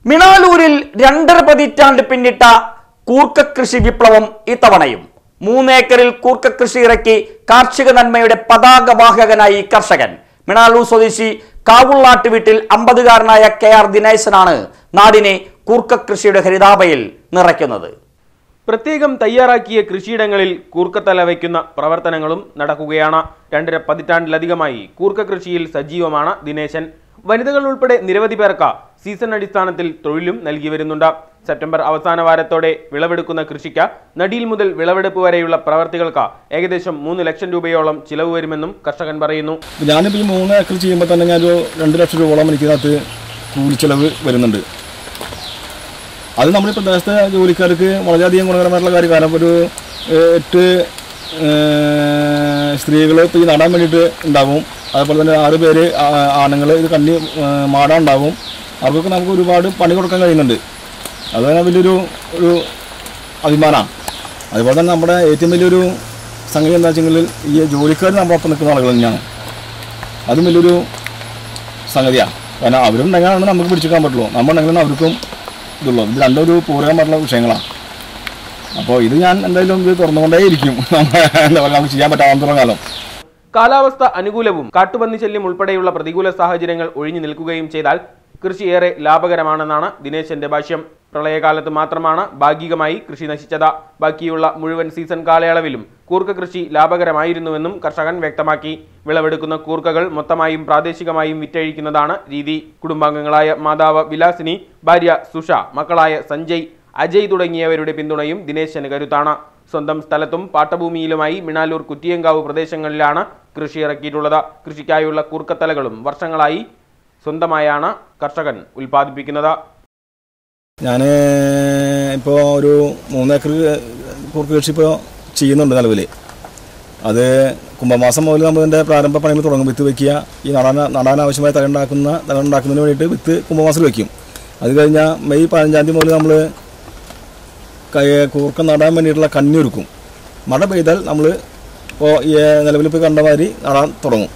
മിണാലൂരിൽ രണ്ടര പതിറ്റാണ്ട് പിന്നിട്ട കൂർക്ക കൃഷി വിപ്ലവം ഇത്തവണയും മൂന്നേക്കറിൽ കൂർക്ക കൃഷി ഇറക്കി കാർഷിക നന്മയുടെ പതാകവാഹകനായി കർഷകൻ മിണാലൂർ സ്വദേശി കാവുള്ളാട്ട് വീട്ടിൽ അമ്പതുകാരനായ കെ ആർ ദിനേശനാണ് നാടിനെ കൂർക്ക കൃഷിയുടെ ഹരിതാപയിൽ നിറയ്ക്കുന്നത് പ്രത്യേകം തയ്യാറാക്കിയ കൃഷിയിടങ്ങളിൽ കൂർക്കത്തല വയ്ക്കുന്ന പ്രവർത്തനങ്ങളും നടക്കുകയാണ് രണ്ടര പതിറ്റാണ്ടിലധികമായി കൂർക്ക കൃഷിയിൽ സജീവമാണ് ദിനേശൻ വനിതകൾ ഉൾപ്പെടെ നിരവധി പേർക്ക് സീസൺ അടിസ്ഥാനത്തിൽ തൊഴിലും നൽകി വരുന്നുണ്ട് സെപ്റ്റംബർ അവസാന വാരത്തോടെ വിളവെടുക്കുന്ന കൃഷിക്ക് നടിയിൽ മുതൽ വിളവെടുപ്പ് വരെയുള്ള പ്രവർത്തികൾക്ക് ഏകദേശം മൂന്ന് ലക്ഷം രൂപയോളം ചിലവ് വരുമെന്നും കർഷകൻ പറയുന്നു ഇപ്പം ഞാനിപ്പോൾ ഈ മൂന്ന് ഏക്കർ ചെയ്യുമ്പോൾ തന്നെ ഞാനൊരു രണ്ട് ലക്ഷം രൂപയോളം എനിക്കകത്ത് കൂലിച്ചെലവ് വരുന്നുണ്ട് അത് നമ്മുടെ ഈ പ്രദേശത്തെ ജോലിക്കാർക്ക് വളരെയധികം ഗുണകരമായിട്ടുള്ള കാര്യം കാരണം ഒരു ഏഹ്, എട്ട് സ്ത്രീകൾ ഇപ്പോൾ ഈ നടാൻ വേണ്ടിയിട്ട് ഉണ്ടാവും അതുപോലെ തന്നെ ആറ് പേര് ആണുങ്ങൾ ഇത് കണ്ണി ഏഹ്, മാടാൻ ഉണ്ടാവും അവർക്കൊക്കെ നമുക്ക് ഒരുപാട് പണി കൊടുക്കാൻ കഴിയുന്നുണ്ട് അത് തന്നെ വലിയൊരു ഒരു അഭിമാനമാണ് അതുപോലെ തന്നെ നമ്മുടെ ഏറ്റവും വലിയൊരു സംഗതി എന്താ വെച്ചെങ്കിൽ ഈ ജോലിക്കാർ നമ്മളൊപ്പം നിൽക്കുന്ന ആളുകൾ തന്നെയാണ് അതും വലിയൊരു സംഗതിയാണ് കാരണം അവരുണ്ടെങ്കിലാണ് നമുക്ക് പിടിച്ചെടുക്കാൻ പറ്റുള്ളൂ നമ്മളുണ്ടെങ്കിലും അവർക്കും ഇതുള്ളൂ ഇത് രണ്ടും ഒരു പൂരകമായിട്ടുള്ള വിഷയങ്ങളാണ് അപ്പോൾ ഇത് ഞാൻ എന്തായാലും ഇത് തുറന്നുകൊണ്ടേയിരിക്കും എന്താ പറയുക നമുക്ക് ചെയ്യാൻ പറ്റാവുന്നിടത്തോളം കാലം കാലാവസ്ഥ അനുകൂലവും കാട്ടുപന്നി ശല്യം ഉൾപ്പെടെയുള്ള പ്രതികൂല സാഹചര്യങ്ങൾ ഒഴിഞ്ഞു നിൽക്കുകയും ചെയ്താൽ കൃഷി ഏറെ ലാഭകരമാണെന്നാണ് ദിനേശന്റെ ഭാഷ്യം പ്രളയകാലത്ത് മാത്രമാണ് ഭാഗികമായി കൃഷി നശിച്ചത് ബാക്കിയുള്ള മുഴുവൻ സീസൺ കാലയളവിലും കൂർക്ക കൃഷി ലാഭകരമായിരുന്നുവെന്നും കർഷകൻ വ്യക്തമാക്കി വിളവെടുക്കുന്ന കൂർക്കകൾ മൊത്തമായും പ്രാദേശികമായും വിറ്റഴിക്കുന്നതാണ് രീതി കുടുംബാംഗങ്ങളായ മാതാവ് വിലാസിനി ഭാര്യ സുഷ മക്കളായ സഞ്ജയ് അജയ് തുടങ്ങിയവരുടെ പിന്തുണയും ദിനേശന് കരുത്താണ് സ്വന്തം സ്ഥലത്തും പാട്ടഭൂമിയിലുമായി മിണാലൂർ കുറ്റിയങ്കാവ് പ്രദേശങ്ങളിലാണ് കൃഷി ഇറക്കിയിട്ടുള്ളത് കൃഷിക്കായുള്ള കൂർക്കത്തലകളും വർഷങ്ങളായി സ്വന്തമായാണ് കർഷകൻ ഉൽപ്പാദിപ്പിക്കുന്നത് ഞാൻ ഇപ്പോൾ ഒരു മൂന്നേക്കർ കൂർക്ക കൃഷി ഇപ്പോൾ ചെയ്യുന്നുണ്ട് നിലവിൽ അത് കുംഭമാസം മുതൽ നമ്മളതിൻ്റെ പ്രാരംഭ പണികൾ തുടങ്ങും വിത്ത് വെക്കുക ഈ നടാൻ നടാൻ ആവശ്യമായ തല ഉണ്ടാക്കുന്ന തല ഉണ്ടാക്കുന്നതിന് വേണ്ടിയിട്ട് വിത്ത് കുംഭമാസത്തിൽ വെക്കും അത് കഴിഞ്ഞാൽ മെയ് പതിനഞ്ചാം തീയതി മുതൽ നമ്മൾ കൂർക്ക നടാൻ വേണ്ടിയിട്ടുള്ള കന്നി ഒരുക്കും മഴ പെയ്താൽ നമ്മൾ ഇപ്പോൾ ഈ നിലവിലിപ്പോൾ കണ്ട മാതിരി നടാൻ തുടങ്ങും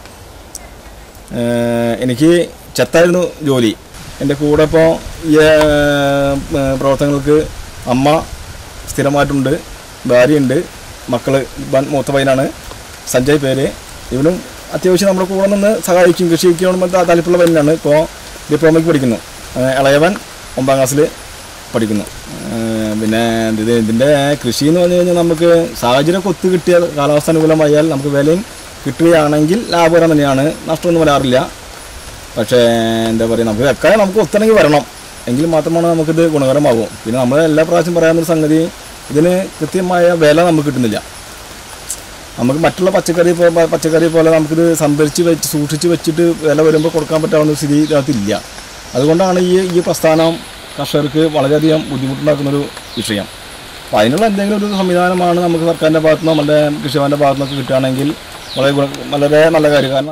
ഏഹ് എനിക്ക് ചെത്തായിരുന്നു ജോലി എൻ്റെ കൂടെ ഇപ്പോൾ ഈ ഏഹ്, പ്രവർത്തനങ്ങൾക്ക് അമ്മ സ്ഥിരമായിട്ടുണ്ട് ഭാര്യയുണ്ട് മക്കൾ ഇവൻ മൂത്ത പയ്യനാണ് സഞ്ജയ് പേര് ഇവനും അത്യാവശ്യം നമ്മുടെ കൂടെ നിന്ന് സഹായിക്കും കൃഷിക്ക് താല്പര്യമുള്ള പയ്യനാണ് ഇപ്പോൾ ഡിപ്ലോമയ്ക്ക് പഠിക്കുന്നു ഏഹ്, ഇളയവൻ ഒമ്പതാം ക്ലാസ്സിൽ പഠിക്കുന്നു ഏഹ്, പിന്നെ ഇത് ഇതിൻ്റെ കൃഷി എന്ന് പറഞ്ഞു കഴിഞ്ഞാൽ നമുക്ക് സാഹചര്യമൊക്കെ ഒത്തു കിട്ടിയാൽ കാലാവസ്ഥ അനുകൂലമായാൽ നമുക്ക് വിലയും കിട്ടുകയാണെങ്കിൽ ലാഭകരം തന്നെയാണ് നഷ്ടമൊന്നും വരാറില്ല പക്ഷേ എന്താ പറയുക നമുക്ക് വെക്കാൻ നമുക്ക് ഒത്തണമെങ്കിൽ വരണം എങ്കിൽ മാത്രമാണ് നമുക്കിത് ഗുണകരമാകും പിന്നെ നമ്മൾ എല്ലാ പ്രാവശ്യം പറയാവുന്നൊരു സംഗതി ഇതിന് കൃത്യമായ വില നമുക്ക് കിട്ടുന്നില്ല നമുക്ക് മറ്റുള്ള പച്ചക്കറി പോ- പ- പച്ചക്കറി പോലെ നമുക്കിത് സംഭരിച്ച് വെച്ച് സൂക്ഷിച്ച് വെച്ചിട്ട് വില വരുമ്പോൾ കൊടുക്കാൻ പറ്റാവുന്ന സ്ഥിതി ഇതിനകത്തില്ല അതുകൊണ്ടാണ് ഈ ഈ പ്രസ്ഥാനം കർഷകർക്ക് വളരെയധികം ബുദ്ധിമുട്ടുണ്ടാക്കുന്നൊരു വിഷയം അപ്പോൾ അതിനുള്ള എന്തെങ്കിലും ഒരു സംവിധാനമാണ് നമുക്ക് സർക്കാരിൻ്റെ ഭാഗത്തുനിന്നോ നമ്മുടെ കൃഷിഭവൻ്റെ ഭാഗത്തുനിന്നൊക്കെ കിട്ടുകയാണെങ്കിൽ വളരെ ഗുണ- വളരെ നല്ല കാര്യം കാരണം